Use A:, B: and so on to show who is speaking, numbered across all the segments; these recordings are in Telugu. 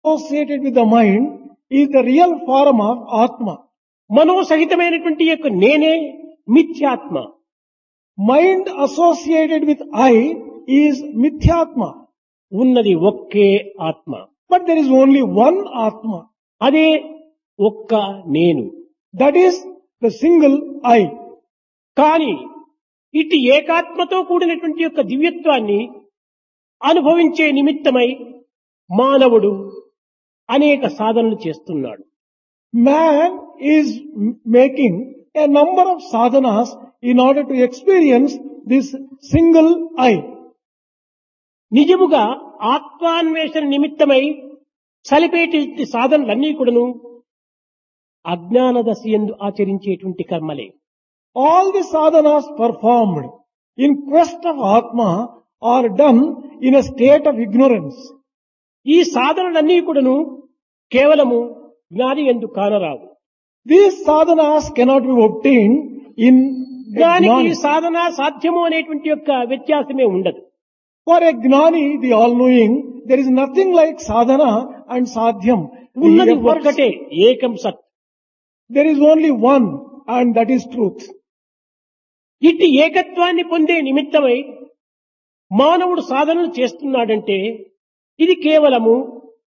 A: associated with the mind is the real form of Atma.
B: మనోసహితమైనటువంటి యొక్క నేనే మిథ్యాత్మ
A: Mind associated with I is Mithyatma.
B: ఉన్నది ఒక్కే ఆత్మ
A: But there is only one Atma.
B: అదే ఒక్క నేను
A: That is the single I.
B: కానీ ఇటు ఏకాత్మతో కూడినటువంటి యొక్క దివ్యత్వాన్ని అనుభవించే నిమిత్తమై మానవుడు అనేక సాధనలు చేస్తున్నాడు
A: Man is m- making a number of sadhanas in order to experience this single I.
B: నిజముగా ఆత్మాన్వేషణ నిమిత్తమై సలిపేటి సాధనలన్నీ కూడాను అజ్ఞాన దశ ఎందు ఆచరించేటువంటి కర్మలే
A: All the sadhanas performed in quest of Atma are done in a state of ignorance.
B: ఈ సాధనలన్నీ కూడాను కేవలము జ్ఞాని ఎందు కానరావు
A: These sadhanas cannot be obtained in a
B: జ్ఞానికి ఈ
A: gnani.
B: సాధన సాధ్యము అనేటువంటి యొక్క వ్యత్యాసమే ఉండదు
A: For a gnani, the all-knowing, there is nothing like sadhana and sadhyam. The
B: ఉన్నది
A: efforts-
B: ఒక్కటే ఏకం సత్
A: there is only one and that is truth.
B: ఇట్టి ఏకత్వాన్ని పొందే నిమిత్తమై మానవుడు సాధనలు చేస్తున్నాడంటే ఇది కేవలము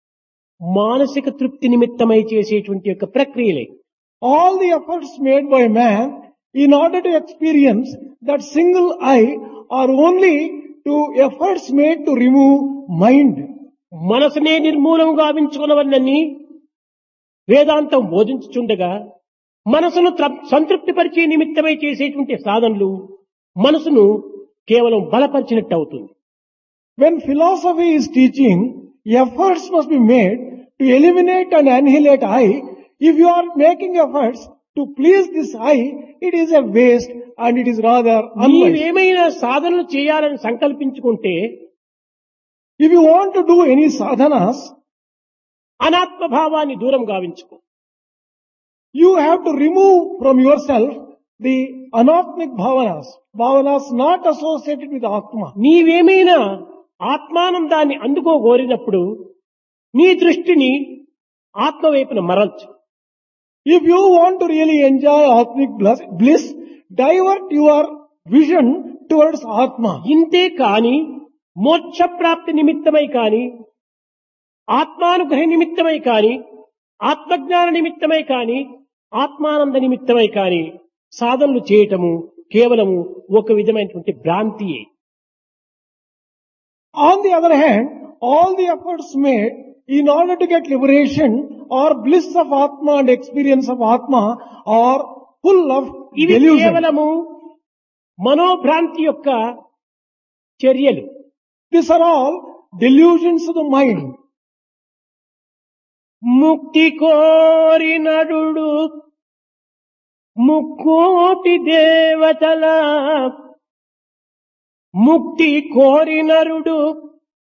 B: మానసిక తృప్తి నిమిత్తమై చేసేటువంటి యొక్క ప్రక్రియలే
A: All the efforts made by man in order to experience that single I are only to efforts made to remove mind.
B: మనసునే నిర్మూలం గావించుకున్నవన్నీ వేదాంతం బోధించుచుండగా మనసును త్ర- సంతృప్తిపరిచే నిమిత్తమై చేసేటువంటి సాధనలు మనసును కేవలం బలపరిచినట్టు అవుతుంది
A: When philosophy is teaching, efforts must be made to eliminate and annihilate I. If you are making efforts to please this I, it is a waste and it is rather unwise.
B: నీవేమైనా సాధనలు చేయాలని సంకల్పించుకుంటే
A: If you want to do any sadhanas,
B: అనాత్మ భావాన్ని దూరం గావించుకో
A: you have to remove from yourself the anatmic bhavanas, bhavanas not associated with Atma.
B: నీవేమైనా ఆత్మానందాన్ని అందుకోగోరినప్పుడు నీ దృష్టిని ఆత్మ వైపున మరల్చు
A: If you want to really enjoy Atmic bliss, bliss, divert your vision towards Atma.
B: ఇంతే కాని మోక్ష ప్రాప్తి నిమిత్తమై కాని ఆత్మానుగ్రహ నిమిత్తమై కాని ఆత్మజ్ఞాన నిమిత్తమై కాని ఆత్మానంద నిమిత్తమై కాని సాధనలు చేయటము కేవలము ఒక విధమైనటువంటి భ్రాంతియే
A: On the other hand, all the efforts made in order to get liberation or bliss of Atma and experience of Atma are full of
B: ఇవి
A: delusion.
B: కేవలము మనోభ్రాంతి యొక్క చర్యలు
A: These are all delusions of the mind.
B: ముక్తి కోరి నడుడు ముక్కోటి దేవతల ముక్తి కోరి నరుడు